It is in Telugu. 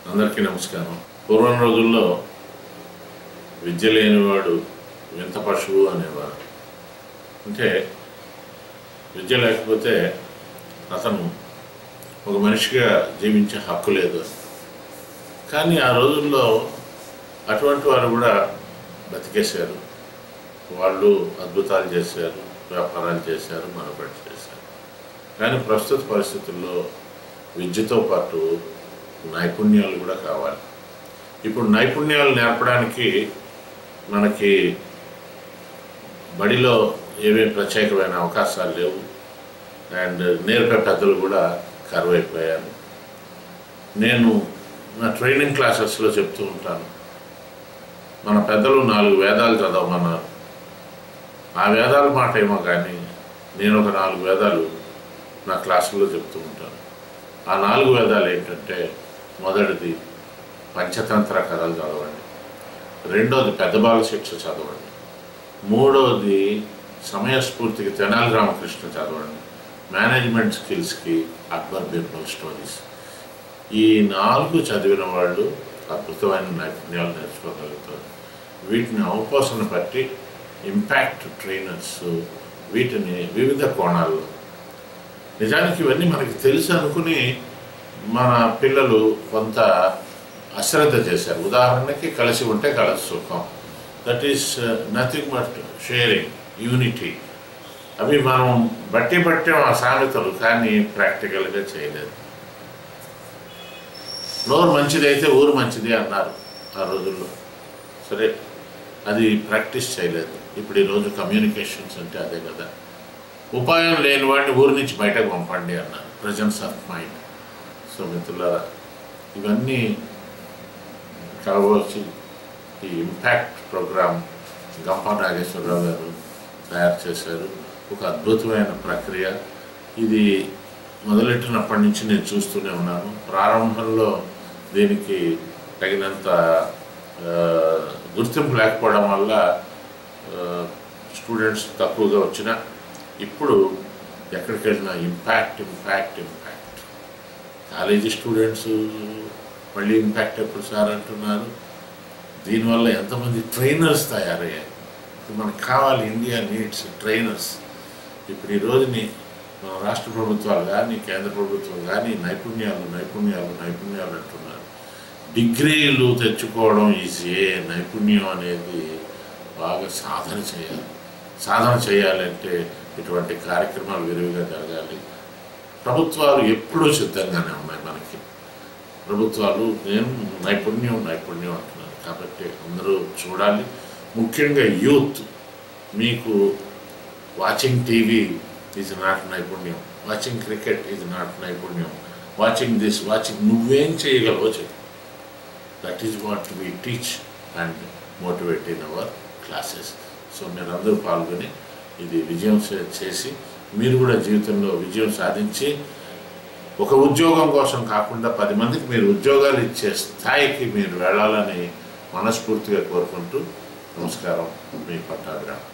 అందరికీ నమస్కారం పూర్వం రోజుల్లో విద్య లేనివాడు వింత పశువు అనేవారు అంటే విద్య లేకపోతే అతను ఒక మనిషిగా జీవించే హక్కు లేదు కానీ ఆ రోజుల్లో అటువంటి వారు కూడా బతికేశారు వాళ్ళు అద్భుతాలు చేశారు వ్యాపారాలు చేశారు మరొకటి చేశారు కానీ ప్రస్తుత పరిస్థితుల్లో విద్యతో పాటు నైపుణ్యాలు కూడా కావాలి ఇప్పుడు నైపుణ్యాలు నేర్పడానికి మనకి బడిలో ఏమేం ప్రత్యేకమైన అవకాశాలు లేవు అండ్ నేర్పే పెద్దలు కూడా కరువైపోయారు నేను నా ట్రైనింగ్ క్లాసెస్లో చెప్తూ ఉంటాను మన పెద్దలు నాలుగు వేదాలు చదవమన్నారు ఆ వేదాల మాట ఏమో కానీ నేను ఒక నాలుగు వేదాలు నా క్లాసుల్లో చెప్తూ ఉంటాను ఆ నాలుగు వేదాలు ఏంటంటే మొదటిది పంచతంత్ర కథలు చదవండి రెండోది పెద్ద బాల శిక్ష చదవండి మూడోది సమయస్ఫూర్తికి తెనాలి రామకృష్ణ చదవండి మేనేజ్మెంట్ స్కిల్స్కి అక్బర్ బీర్బల్ స్టోరీస్ ఈ నాలుగు చదివిన వాళ్ళు అద్భుతమైన నైపుణ్యాలు నేర్చుకోగలుగుతారు వీటిని అవపోసన బట్టి ఇంపాక్ట్ ట్రైనర్స్ వీటిని వివిధ కోణాల్లో నిజానికి ఇవన్నీ మనకి తెలుసు అనుకుని మన పిల్లలు కొంత అశ్రద్ధ చేశారు ఉదాహరణకి కలిసి ఉంటే కలిసి సుఖం that is nothing but sharing unity అవి మనం బట్టి పట్టాం ఆ సామెతలు కానీ ప్రాక్టికల్గా చేయలేదు నోరు మంచిదైతే ఊరు మంచిది అన్నారు ఆ రోజుల్లో సరే అది ప్రాక్టీస్ చేయలేదు ఇప్పుడు ఈరోజు కమ్యూనికేషన్స్ అంటే అదే కదా ఉపాయం లేని వాడిని ఊరి నుంచి బయటకు పంపండి అన్నారు ప్రజెన్స్ ఆఫ్ మైండ్ సో మిత్రులారా ఇవన్నీ కావచ్చు ఈ ఇంపాక్ట్ ప్రోగ్రామ్ గంప నాగేశ్వరరావు గారు తయారు చేశారు ఒక అద్భుతమైన ప్రక్రియ ఇది మొదలెట్టినప్పటి నుంచి నేను చూస్తూనే ఉన్నాను ప్రారంభంలో దీనికి తగినంత ఆ, గుర్తింపు లేకపోవడం వల్ల స్టూడెంట్స్ తక్కువగా వచ్చిన ఇప్పుడు ఎక్కడికి వెళ్ళినా impact impact impact college students మళ్ళీ ఇంపాక్ట్ ఎప్పుడు సార్ అంటున్నారు దీనివల్ల ఎంతమంది ట్రైనర్స్ తయారయ్యారు ఇప్పుడు మనకు కావాలి ఇండియా నీడ్స్ ట్రైనర్స్ ఇప్పుడు ఈ రోజుని మన రాష్ట్ర ప్రభుత్వాలు కానీ కేంద్ర ప్రభుత్వం కానీ నైపుణ్యాలు నైపుణ్యాలు నైపుణ్యాలు అంటున్నారు డిగ్రీలు తెచ్చుకోవడం ఈజీ నైపుణ్యం అనేది బాగా సాధన చేయాలి సాధన చేయాలంటే ఇటువంటి కార్యక్రమాలు విరివిగా జరగాలి ప్రభుత్వాలు ఎప్పుడూ సిద్ధంగానే ఉన్నాయి మనకి ప్రభుత్వాలు నేను నైపుణ్యం నైపుణ్యం అంటున్నాను కాబట్టి అందరూ చూడాలి ముఖ్యంగా యూత్ మీకు వాచింగ్ టీవీ ఈజ్ నాట్ నైపుణ్యం వాచింగ్ క్రికెట్ ఈజ్ నాట్ నైపుణ్యం వాచింగ్ దిస్ వాచింగ్ నువ్వేం చేయగలవో చెప్పు that is what we teach and motivate in our classes so మీరందరూ పాల్గొని ఇది విజయం చే- చేసి మీరు కూడా జీవితంలో విజయం సాధించి ఒక ఉద్యోగం కోసం కాకుండా పది మందికి మీరు ఉద్యోగాలు ఇచ్చే స్థాయికి మీరు వెళ్ళాలని మనస్ఫూర్తిగా కోరుకుంటూ నమస్కారం మీ పట్టాభిరామ్